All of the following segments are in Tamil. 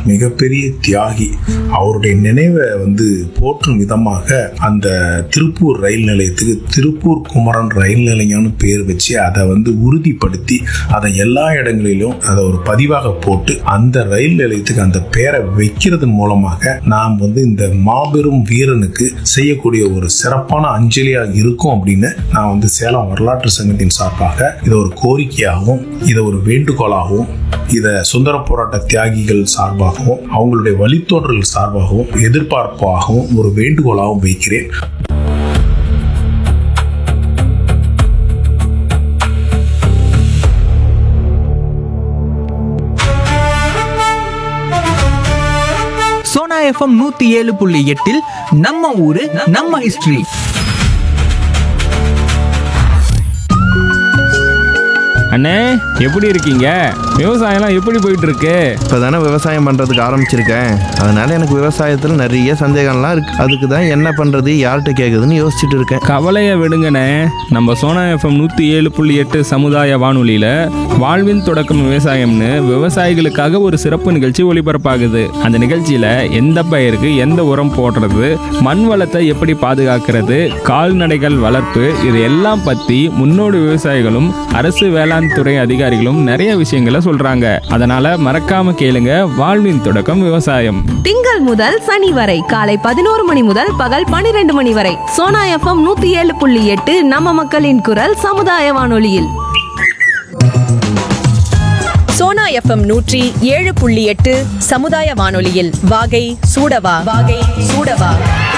மிகப்பெரிய தியாகி அவருடைய நினைவை வந்து போற்றும் விதமாக அந்த திருப்பூர் ரயில் நிலையத்துக்கு திருப்பூர் குமரன் ரயில் நிலையம்னு பேர் வச்சு அதை வந்து உறுதிப்படுத்தி அதை எல்லா இடங்களிலும் அதை ஒரு பதிவாக போட்டு அந்த ரயில் நிலையத்துக்கு அந்த பேரை வைக்கிறதன் மூலமாக நாம் வந்து இந்த மாபெரும் வீரனுக்கு செய்யக்கூடிய ஒரு சிறப்பான அஞ்சலியா இருக்கும் அப்படின்னு நான் வந்து சேலம் வரலாற்று சங்கத்தின் சார்பாக இதை ஒரு கோரிக்கையாகவும் இதை ஒரு வேண்டுகோளாகவும் இதை சுதந்திர போராட்ட தியாகிகள் சார்பாகவும் அவங்களுடைய வழித்தோன்றல் சார்பாகவும் எதிர்பார்ப்பாகவும் ஒரு வேண்டுகோளாகவும் வைக்கிறேன் சோனா எஃப்எம் நூத்தி ஏழு புள்ளி எட்டில் நம்ம ஊரு நம்ம ஹிஸ்டரி அண்ணே எப்படி இருக்கீங்க விவசாயம்லாம் எப்படி போயிட்டு இருக்கு இப்போ தானே விவசாயம் பண்ணுறதுக்கு ஆரம்பிச்சிருக்கேன் அதனால எனக்கு விவசாயத்தில் நிறைய சந்தேகம்லாம் இருக்கு அதுக்கு தான் என்ன பண்ணுறது யார்கிட்ட கேட்குதுன்னு யோசிச்சுட்டு இருக்கேன் கவலையை விடுங்கண்ணே நம்ம சோனா எஃப்எம் நூற்றி ஏழு புள்ளி எட்டு சமுதாய வானொலியில் வாழ்வின் தொடக்கம் விவசாயம்னு விவசாயிகளுக்காக ஒரு சிறப்பு நிகழ்ச்சி ஒளிபரப்பாகுது அந்த நிகழ்ச்சியில் எந்த பயிருக்கு எந்த உரம் போடுறது மண் வளத்தை எப்படி பாதுகாக்கிறது கால்நடைகள் வளர்ப்பு இது எல்லாம் பற்றி முன்னோடி விவசாயிகளும் அரசு வேளாண் துறை அதிகாரிகளும் நிறைய விஷயங்களை சொல்கிறாங்க அதனால் மறக்காம கேளுங்க வாழ்வின் தொடக்கம் விவசாயம் திங்கள் முதல் சனி வரை காலை பதினோரு மணி முதல் பகல் பனிரெண்டு மணி வரை சோனா எஃப்எம் நூத்தி ஏழு புள்ளி எட்டு நம்ம மக்களின் குரல் சமுதாய வானொலியில் சோனா எஃப்எம் நூற்றி ஏழு புள்ளி எட்டு சமுதாய வானொலியில் வாகை சூடவா வாகை சூடவா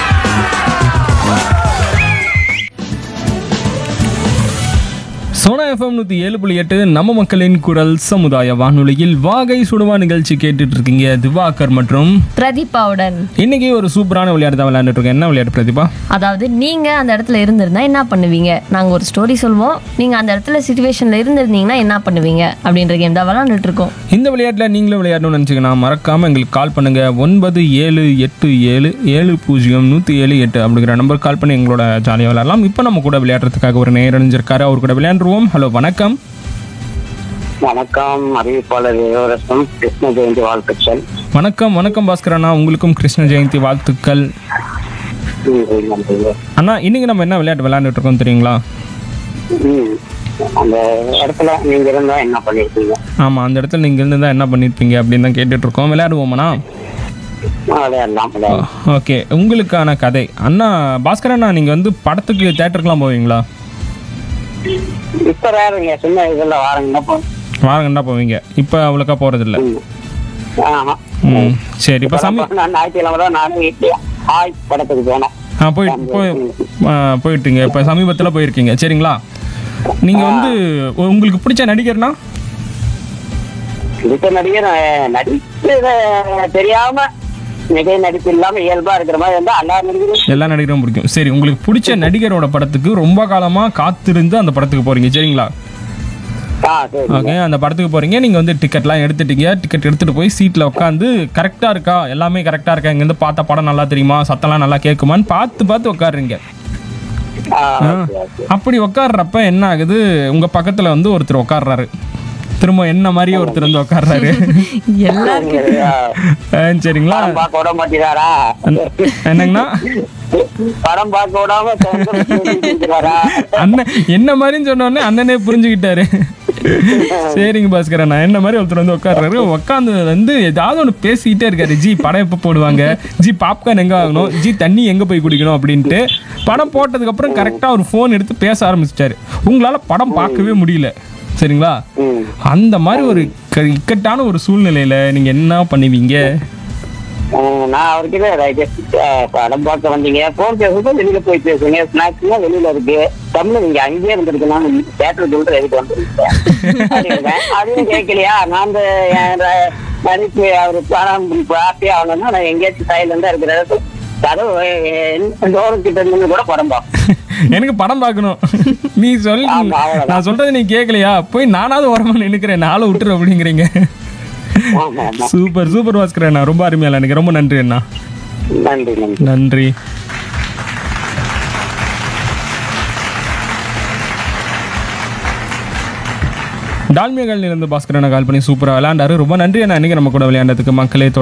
சோனா எஃப்எம் நூற்றி ஏழு புள்ளி எட்டு நம்ம மக்களின் குரல் சமுதாய வானொலியில் வாகை சுடுவா நிகழ்ச்சி கேட்டுட்டு இருக்கீங்க திவாகர் மற்றும் பிரதீபாவுடன் இன்னைக்கு ஒரு சூப்பரான விளையாட்டு தான் விளையாண்டுட்டு இருக்கேன் என்ன விளையாட்டு பிரதீபா அதாவது நீங்க அந்த இடத்துல இருந்திருந்தா என்ன பண்ணுவீங்க நாங்க ஒரு ஸ்டோரி சொல்வோம் நீங்க அந்த இடத்துல சுச்சுவேஷன்ல இருந்திருந்தீங்கன்னா என்ன பண்ணுவீங்க அப்படின்ற கேம் தான் விளாண்டுட்டு இருக்கோம் இந்த விளையாட்டில் நீங்களும் விளையாடணும்னு நினச்சிங்கன்னா மறக்காமல் எங்களுக்கு கால் பண்ணுங்க ஒன்பது ஏழு எட்டு ஏழு ஏழு பூஜ்ஜியம் நூற்றி ஏழு எட்டு அப்படிங்கிற நம்பர் கால் பண்ணி எங்களோட ஜாலியாக விளையாடலாம் இப்போ நம்ம கூட விளையாடுறதுக்காக ஒரு நேரம் அணிஞ்சிருக்காரு அவர் கூட விளையாண்டுருவோம் ஹலோ வணக்கம் வணக்கம் அறிவிப்பாளர் இளவரசம் கிருஷ்ண ஜெயந்தி வாழ்த்துக்கள் வணக்கம் வணக்கம் பாஸ்கர் அண்ணா உங்களுக்கும் கிருஷ்ண ஜெயந்தி வாழ்த்துக்கள் நன்றி, நன்றி. அண்ணா இன்னைக்கு நம்ம என்ன விளையாட்டு விளையாண்டுட்டு இருக்கோம் தெரியுங்களா ம். அந்த இடத்துல நீங்க இருந்தா என்ன பண்ணிருக்கீங்க ஆமாம் அந்த இடத்துல நீங்கள் இருந்து என்ன பண்ணியிருப்பீங்க அப்படின்னு தான் கேட்டுட்டு இருக்கோம் விளையாடுவோமாண்ணா விளையாடலாம் விளையாடலாம் ஓகே உங்களுக்கான கதை அண்ணா பாஸ்கர் அண்ணா நீங்கள் வந்து படத்துக்கு தேட்டருக்குலாம் போவீங்களா இப்ப வேறங்க சின்ன இதுல வாரங்கன்னா போதும். வாரங்கண்டா போவீங்க இப்போ அவ்வளோக்கா போகிறதில்ல ம். ஆமா. ம் சரி இப்போ சமி நான் ஞாயிற்றுக்கிழமை தான் நானும் வீட்லயே ஆய் படத்துக்கு போனேன் ஆ போயிட்டு போய் ஆ, போயிட்டீங்க இப்போ சமீபத்தில் போயிருக்கீங்க சரிங்களா நீங்கள் வந்து உ- உங்களுக்கு பிடிச்ச நடிகர்னா இப்ப நடிகர் அஹ், நடிப்பு அஹ், தெரியாம மிக நடிப்பு இல்லாம இயல்பா இருக்கிற மாதிரி இருந்தா எல்லா நடிகரும் எல்லா நடிகரும் பிடிக்கும் சரி உங்களுக்கு பிடிச்ச நடிகரோட படத்துக்கு ரொம்ப காலமாக காத்திருந்து அந்த படத்துக்கு போகிறீங்க சரிங்களா ஆ சரி ஓகே அந்த படத்துக்கு போகிறீங்க நீங்கள் வந்து டிக்கெட்லாம் எடுத்துட்டீங்க டிக்கெட் எடுத்துகிட்டு போய் சீட்டில் உட்காந்து கரெக்டாக இருக்கா எல்லாமே கரெக்டாக இருக்கா இங்கேருந்து பார்த்தா படம் நல்லா தெரியுமா சத்தம்லாம் நல்லா கேட்குமான்னு பார்த்து பார்த்து உட்காருங்க ஆ, ஆ. Okay, okay. அப்படி உட்கார்றப்ப என்ன ஆகுது உங்க பக்கத்துல வந்து ஒருத்தர் உட்கார்றாரு திரும்ப என்ன மாதிரியே ஒருத்தர் வந்து உட்கார்றாரு ஆ, ஆ, சரிங்களா படம் பார்க்க விட மாட்டேங்கிறாரா என்னங்கண்ணா படம் பார்க்க விடாம தொந்தரவு அண்ணன் என்ன மாதிரின்னு சொன்ன உடனே அண்ணனே புரிஞ்சுக்கிட்டாரு சரிங்க பாஸ்கர் நான் என்ன மாதிரி ஒருத்தர் வந்து உட்கார்றாரு உட்காந்து வந்து ஏதாவது ஒன்று பேசிக்கிட்டே இருக்காரு ஜி படம் எப்போ போடுவாங்க ஜி பாப்கார்ன் எங்கே வாங்கணும் ஜி தண்ணி எங்கே போய் குடிக்கணும் அப்படின்ட்டு படம் போட்டதுக்கப்புறம் கரெக்டாக ஒரு ஃபோன் எடுத்து பேச ஆரம்பிச்சிட்டாரு உங்களால் படம் பார்க்கவே முடியல சரிங்களா அந்த மாதிரி ஒரு க- இக்கட்டான ஒரு சூழ்நிலையில நீங்க என்ன பண்ணுவீங்க நான் அவர்கிட்ட ரைட்டு படம் பார்க்க வந்தீங்க போன் பேசுறது வெளியில போய் பேசுங்க ஸ்நாக்ஸ்னா வெளியில இருக்கு தமிழ் நீங்க அங்கேயே இருந்திருக்கலாம் தேட்டர் சொல்லிட்டு எதுக்கு வந்துருக்கேன் அதுவும் கேட்கலையா நான் இந்த என் ர- நடிப்பு அவர் படம் பார்த்தி ஆகணும்னா நான் எங்கேயாச்சும் சைலண்டா இருக்கிற இடத்துல கதவு டோரம் கிட்ட இருந்து கூட படம் பார்ப்பேன் எனக்கு படம் பார்க்கணும் நீ சொல் ஆமா, அவ்வளவுதான். நான் சொல்றது நீ கேட்கலையா போய் நானாவது உரமா நினைக்கிறேன் நாளை விட்டுரு அப்படிங்கிறீங்க ஆமா ஆமா சூப்பர் சூப்பர் பாஸ்கர் அண்ணா ரொம்ப அருமையா எனக்கு ரொம்ப நன்றி அண்ணா நன்றி நன்றி நன்றி டால்மியா காலனிலேருந்து பாஸ்கர் அண்ணா கால் பண்ணி சூப்பராக விளையாண்டாரு ரொம்ப நன்றி அண்ணா இன்னைக்கு நம்ம கூட விளையாண்டதுக்கு மக்களே தொடர்ந்து